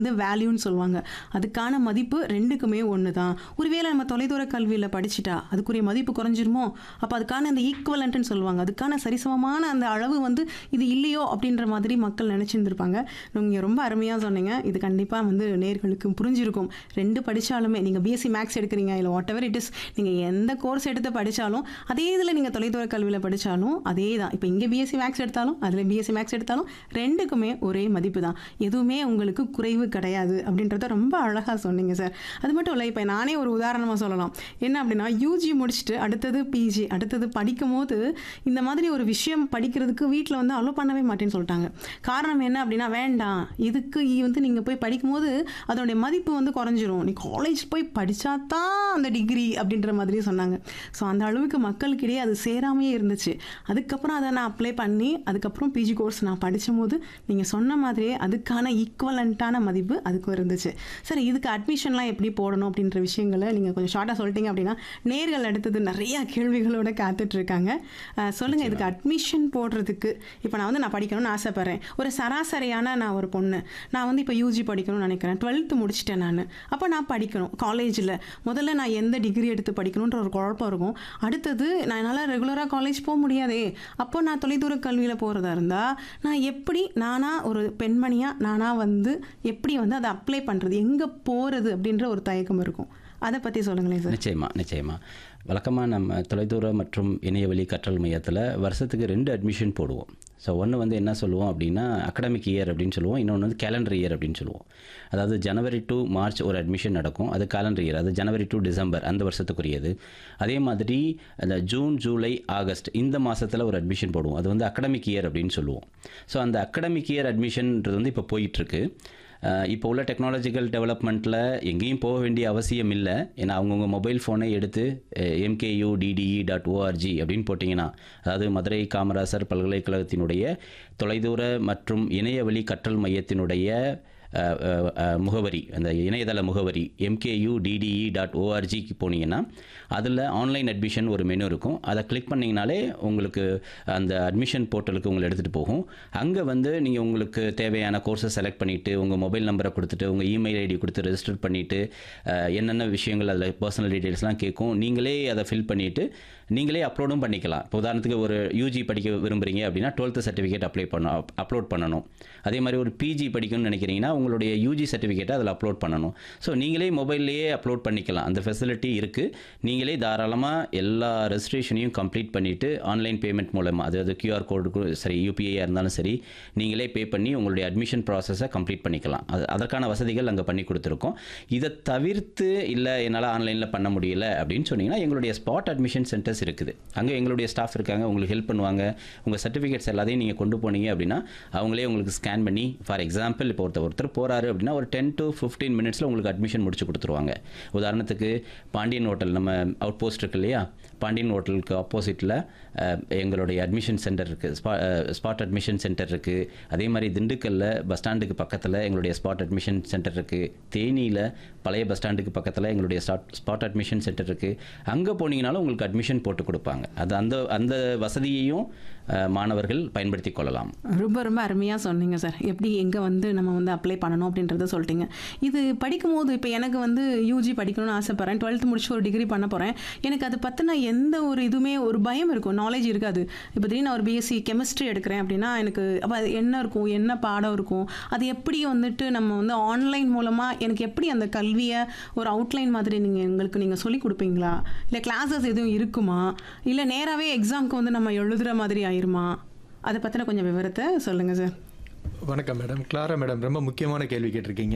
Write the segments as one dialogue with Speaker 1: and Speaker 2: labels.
Speaker 1: இது வேல்யூன்னு சொல்லுவாங்க அதுக்கான மதிப்பு ரெண்டுக்குமே ஒன்று தான் ஒருவேளை நம்ம தொலைதூர கல்வியில் படிச்சுட்டா அதுக்குரிய மதிப்பு குறைஞ்சிருமோ அப்போ அதுக்கான அந்த ஈக்குவலண்ட்டுன்னு சொல்லுவாங்க அதுக்கான சரிசமமான அந்த அளவு வந்து இது இல்லையோ அப்படின்ற மாதிரி மக்கள் நினச்சிருந்துருப்பாங்க நீங்கள் ரொம்ப அருமையாக சொன்னீங்க இது கண்டிப்பாக வந்து நேர்களுக்கு புரிஞ்சிருக்கும் ரெண்டு படித்தாலுமே நீங்கள் பிஎஸ்சி மேக்ஸ் எடுக்கிறீங்க இல்லை வாட் எவர் இட் இஸ் நீங்கள் எந்த கோர்ஸ் எடுத்து படித்தாலும் அதே இதில் நீங்கள் தொலைதூர கல்வியில் படித்தாலும் அதே தான் இப்போ இங்கே பிஎஸ்சி மேக்ஸ் எடுத்தாலும் அதில் பிஎஸ்சி மேக்ஸ் எடுத்தாலும் ரெண்டுக்குமே ஒரே மதிப்பு தான் எதுவுமே உங்களுக்கு குறைவு கிடையாது அப்படின்றத ரொம்ப அழகாக சொன்னீங்க சார் அது மட்டும் இல்லை இப்போ நானே ஒரு உதாரணமாக சொல்லலாம் என்ன அப்படின்னா யூஜி முடிச்சுட்டு அடுத்தது பிஜி அடுத்தது படிக்கும் போது இந்த மாதிரி ஒரு விஷயம் படிக்கிறதுக்கு வீட்டில் வந்து அலோ பண்ணவே மாட்டேன்னு சொல்லிட்டாங்க காரணம் என்ன அப்படின்னா வேண்டாம் இதுக்கு இ- வந்து நீங்கள் போய் படிக்கும்போது அதனுடைய மதிப்பு வந்து குறைஞ்சிரும் நீ காலேஜ் போய் படித்தா தான் அந்த டிகிரி அப்படின்ற மாதிரி சொன்னாங்க ஸோ அந்த அளவுக்கு மக்களுக்கிடையே அது சேராமையே இருந்துச்சு அதுக்கப்புறம் அதை நான் அப்ளை பண்ணி அதுக்கப்புறம் பிஜி கோர்ஸ் நான் படித்த போது நீங்கள் சொன்ன மாதிரியே அதுக்கான ஈக்குவலண்ட்டான மதிப்பு அதுக்கும் இருந்துச்சு சரி இதுக்கு அட்மிஷன்லாம் எப்படி போடணும் அப்படின்ற விஷயங்களை நீங்கள் கொஞ்சம் ஷார்ட்டாக சொல்லிட்டீங்க அப்படின்னா நேர்கள் அடுத்தது நிறைய கேள்விகளோட காத்துட்டு இருக்காங்க அஹ், சொல்லுங்க இதுக்கு அட்மிஷன் போடுறதுக்கு இப்போ நான் வந்து நான் படிக்கணும்னு ஆசைப்பட்றேன் ஒரு சராசரியான நான் ஒரு பொண்ணு நான் வந்து இப்போ யூஜி படிக்கணும்னு நினைக்கிறேன் டுவெல்த்து முடிச்சிட்டேன் நான் அப்போ நான் படிக்கணும் காலேஜில் முதல்ல நான் எந்த டிகிரி எடுத்து படிக்கணுன்ற ஒரு குழப்பம் இருக்கும் அடுத்தது நான் என்னால் ரெகுலராக காலேஜ் போக முடியாதே அப்போ நான் தொலைதூர கல்வியில் போகிறதா இருந்தால் நான் எப்படி நானாக ஒரு பெண்மணியாக நானாக வந்து எப்படி வந்து அதை அப்ளை பண்ணுறது எங்கே போகிறது அப்படின்ற ஒரு தயக்கம் இருக்கும் அதை பற்றி சொல்லுங்களேன் சார்
Speaker 2: நிச்சயமா நிச்சயமா வழக்கமாக நம்ம தொலைதூர மற்றும் இணையவழி கற்றல் மையத்தில் வருஷத்துக்கு ரெண்டு அட்மிஷன் போடுவோம் ஸோ ஒன்று வந்து என்ன சொல்லுவோம் அப்படின்னா அகடமிக் இயர் அப்படின்னு சொல்லுவோம் இன்னொன்று வந்து கேலண்டர் இயர் அப்படின்னு சொல்லுவோம் அதாவது ஜனவரி டு மார்ச் ஒரு அட்மிஷன் நடக்கும் அது கேலண்டர் இயர் அது ஜனவரி டு டிசம்பர் அந்த வருஷத்துக்குரியது அதே மாதிரி அந்த ஜூன் ஜூலை ஆகஸ்ட் இந்த மாதத்தில் ஒரு அட்மிஷன் போடுவோம் அது வந்து அகடமிக் இயர் அப்படின்னு சொல்லுவோம் ஸோ அந்த அகடமிக் இயர் அட்மிஷன்ன்றது வந்து இப்போ போயிட்டுருக்கு அஹ் இப்போ உள்ள டெக்னாலஜிக்கல் டெவலப்மெண்ட்டில் எங்கேயும் போக வேண்டிய அவசியம் இல்லை ஏன்னா அவங்கவுங்க மொபைல் ஃபோனை எடுத்து எம்கேயூ டிடிஇ டாட் ஓஆர்ஜி அப்படின்னு போட்டிங்கன்னா அதாவது மதுரை காமராசர் பல்கலைக்கழகத்தினுடைய தொலைதூர மற்றும் இணையவழி கற்றல் மையத்தினுடைய அஹ், அஹ், அஹ், முகவரி அந்த இணையதள முகவரி எம்கேயூ டிடிஇ டாட் ஓஆர்ஜிக்கு போனீங்கன்னா அதில் ஆன்லைன் அட்மிஷன் ஒரு மெனு இருக்கும் அதை கிளிக் பண்ணிங்கனாலே உங்களுக்கு அந்த அட்மிஷன் போர்ட்டலுக்கு உங்களை எடுத்துகிட்டு போகும் அங்கே வந்து நீங்கள் உங்களுக்கு தேவையான கோர்ஸை செலக்ட் பண்ணிவிட்டு உங்கள் மொபைல் நம்பரை கொடுத்துட்டு உங்கள் இமெயில் ஐடி கொடுத்து ரெஜிஸ்டர் பண்ணிவிட்டு என்னென்ன விஷயங்கள் அதில் பர்சனல் டீட்டெயில்ஸ்லாம் கேட்கும் நீங்களே அதை ஃபில் பண்ணிவிட்டு நீங்களே அப்லோடும் பண்ணிக்கலாம் இப்போ உதாரணத்துக்கு ஒரு யூஜி படிக்க விரும்புகிறீங்க அப்படின்னா டுவெல்த்து சர்டிஃபிகேட் அப்ளை பண்ண அப்லோட் பண்ணணும் அதே மாதிரி ஒரு பிஜி படிக்கணும்னு நினைக்கிறீங்கன்னா உங்களுடைய யூஜி சர்டிஃபிகேட்டை அதில் அப்லோட் பண்ணணும் ஸோ நீங்களே மொபைல்லையே அப்லோட் பண்ணிக்கலாம் அந்த ஃபெசிலிட்டி இருக்குது நீங்களே தாராளமாக எல்லா ரெஜிஸ்ட்ரேஷனையும் கம்ப்ளீட் பண்ணிவிட்டு ஆன்லைன் பேமெண்ட் மூலமாக அதாவது கியூஆர் கோடுக்கு சரி யூபிஐயாக இருந்தாலும் சரி நீங்களே பே பண்ணி உங்களுடைய அட்மிஷன் ப்ராசஸை கம்ப்ளீட் பண்ணிக்கலாம் அது அதற்கான வசதிகள் அங்கே பண்ணி கொடுத்துருக்கோம் இதை தவிர்த்து இல்லை என்னால் ஆன்லைனில் பண்ண முடியல அப்படின்னு சொன்னீங்கன்னா எங்களுடைய ஸ்பாட் அட்மிஷன் சென்டர்ஸ் இருக்குது அங்கே எங்களுடைய ஸ்டாஃப் இருக்காங்க உங்களுக்கு ஹெல்ப் பண்ணுவாங்க உங்கள் சர்டிஃபிகேட்ஸ் எல்லாத்தையும் நீங்கள் கொண்டு போனீங்க அப்படின்னா அவங்களே உங்களுக்கு ஸ்கேன் பண்ணி ஃபார் எக்ஸாம்பிள் இப்போ ஒருத்தர் ஒருத்தர் போகிறாரு அப்படின்னா ஒரு டென் to 15 மினிட்ஸில் உங்களுக்கு அட்மிஷன் முடிச்சு கொடுத்துருவாங்க உதாரணத்துக்கு பாண்டியன் ஹோட்டல் நம்ம அவுட் போஸ்ட் இருக்கு இல்லையா பாண்டியன் ஹோட்டலுக்கு ஆப்போசிட்டில் எங்களுடைய அட்மிஷன் சென்டர் இருக்குது ஸ்பா ஸ்பாட் அட்மிஷன் சென்டர் இருக்குது அதே மாதிரி திண்டுக்கல்ல பஸ் ஸ்டாண்டுக்கு பக்கத்தில் எங்களுடைய ஸ்பாட் அட்மிஷன் சென்டர் இருக்குது தேனியில் பழைய பஸ் ஸ்டாண்டுக்கு பக்கத்தில் எங்களுடைய ஸ்டாட் ஸ்பாட் அட்மிஷன் சென்டர் இருக்குது அங்கே போனீங்கனாலும் உங்களுக்கு அட்மிஷன் போட்டு கொடுப்பாங்க அது அந்த அந்த வசதியையும் அஹ், மாணவர்கள் பயன்படுத்தி கொள்ளலாம்
Speaker 1: ரொம்ப ரொம்ப அருமையாக சொன்னீங்க சார் எப்படி எங்கே வந்து நம்ம வந்து அப்ளை பண்ணணும் அப்படின்றத சொல்லிட்டீங்க இது படிக்கும்போது இப்போ எனக்கு வந்து யூஜி படிக்கணும்னு ஆசைப்பட்றேன் டுவெல்த் முடிச்சு ஒரு டிகிரி பண்ண போகிறேன் எனக்கு அது பற்றின எந்த ஒரு இதுவுமே ஒரு பயம் இருக்கும் நாலேஜ் இருக்காது இப்போ திடீர்னு நான் ஒரு பிஎஸ்சி கெமிஸ்ட்ரி எடுக்கிறேன் அப்படின்னா எனக்கு அப்போ அது என்ன இருக்கும் என்ன பாடம் இருக்கும் அது எப்படி வந்துட்டு நம்ம வந்து ஆன்லைன் மூலமாக எனக்கு எப்படி அந்த கல்வியை ஒரு அவுட்லைன் மாதிரி நீங்கள் எங்களுக்கு நீங்கள் சொல்லி கொடுப்பீங்களா இல்லை கிளாஸஸ் எதுவும் இருக்குமா இல்லை நேராகவே எக்ஸாம்க்கு வந்து நம்ம எழுதுகிற மாதிரி ஆயிருமா அதை பற்றின கொஞ்சம் விவரத்தை சொல்லுங்கள் சார்
Speaker 3: வணக்கம் மேடம் கிளாரா மேடம் ரொம்ப முக்கியமான கேள்வி கேட்டிருக்கீங்க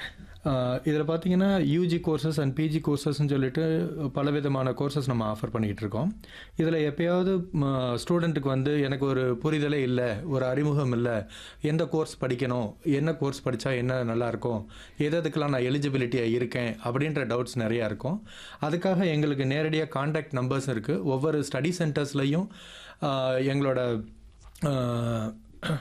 Speaker 3: இதில் பார்த்தீங்கன்னா யூஜி கோர்சஸ் அண்ட் பிஜி கோர்சஸ்ன்னு சொல்லிட்டு பலவிதமான கோர்சஸ் நம்ம ஆஃபர் பண்ணிகிட்டு இருக்கோம் இதில் எப்பயாவது ஸ்டூடெண்ட்டுக்கு வந்து எனக்கு ஒரு புரிதலே இல்லை ஒரு அறிமுகம் இல்லை எந்த கோர்ஸ் படிக்கணும் என்ன கோர்ஸ் படித்தா என்ன நல்லாயிருக்கும் எது எதுக்கெல்லாம் நான் எலிஜிபிலிட்டியாக இருக்கேன் அப்படின்ற டவுட்ஸ் நிறையா இருக்கும் அதுக்காக எங்களுக்கு நேரடியாக காண்டாக்ட் நம்பர்ஸ் இருக்குது ஒவ்வொரு ஸ்டடி சென்டர்ஸ்லையும் எங்களோட ஆஹ்,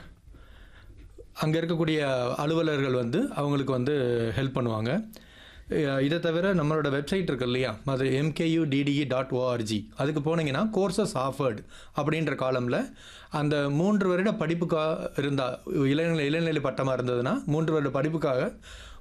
Speaker 3: அங்கே இருக்கக்கூடிய அலுவலர்கள் வந்து அவங்களுக்கு வந்து ஹெல்ப் பண்ணுவாங்க அஹ் இதை தவிர நம்மளோட வெப்சைட் இருக்கு இல்லையா அது எம்கேயூ டிடிஇ டாட் ஓஆர்ஜி அதுக்கு போனீங்கன்னா கோர்சஸ் ஆஃபர்டு அப்படின்ற காலமில் அந்த மூன்று வருட படிப்புக்காக இருந்தால் இளநிலை இளநிலை பட்டமாக இருந்ததுன்னா மூன்று வருட படிப்புக்காக